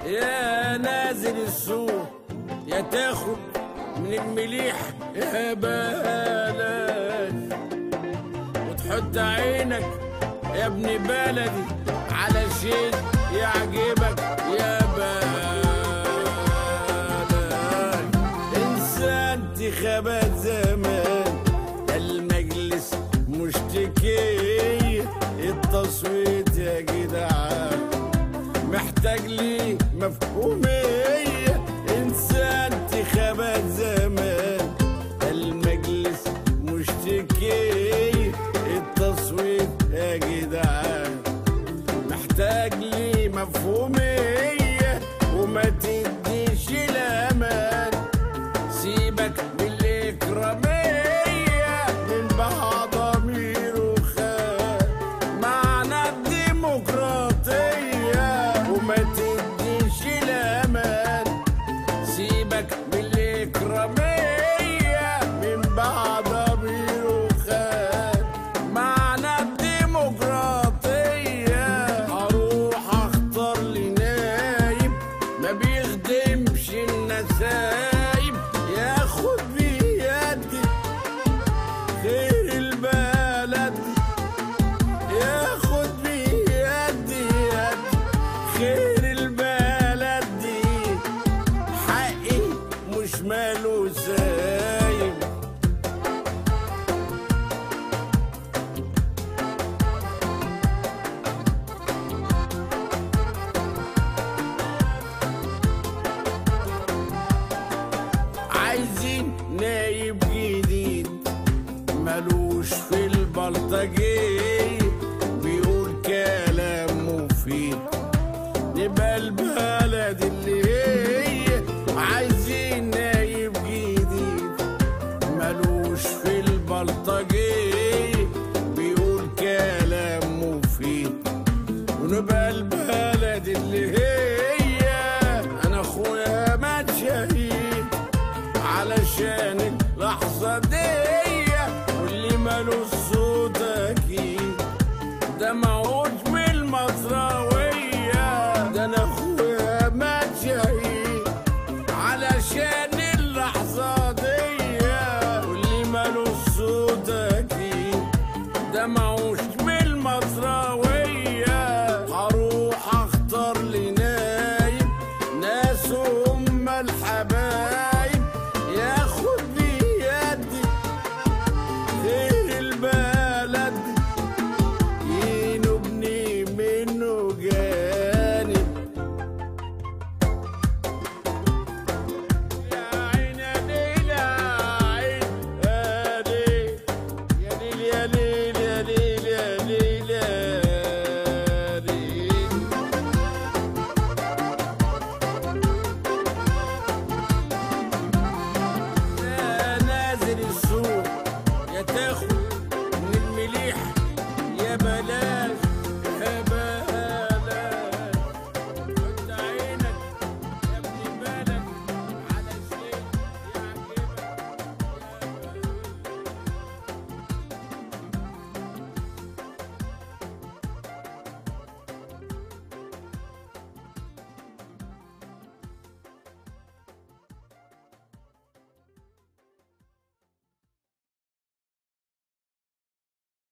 يا نازل السوق يا تاخد من المليح يا بلد وتحط عينك يا ابن بلدي على شيء يعجبك يا بلد انسى انتخابات زمان المجلس مشتكي التصويت يا جدعان محتاج لي مفهومية انسى انتخابات زمان المجلس مشتكي التصويت يا جدعان محتاج لي مفهومية وما تديش الامان سيبك بالإكرامية من بعض ضمير وخان معنى الديمقراطية وما تديش الأمان سيبك بالإكرامية من بعض ضمير وخان معنى الديمقراطية هروح اختار لي نايب ما بيخدمش النسايب ياخد بيدي خير البلد ياخد بيدي يد خير البلد دي حقي مش ماله سايب عايزين نايب جديد ملوش في البلطجية بيقول كلام مفيد نبقى البلد اللي هي عايزين نايب جديد ملوش في البلطجية بيقول كلام مفيد ونبقى البلد اللي هي انا اخويا مات شهيد علشان اللحظة دي واللي مالوش صوت أكيد دمعه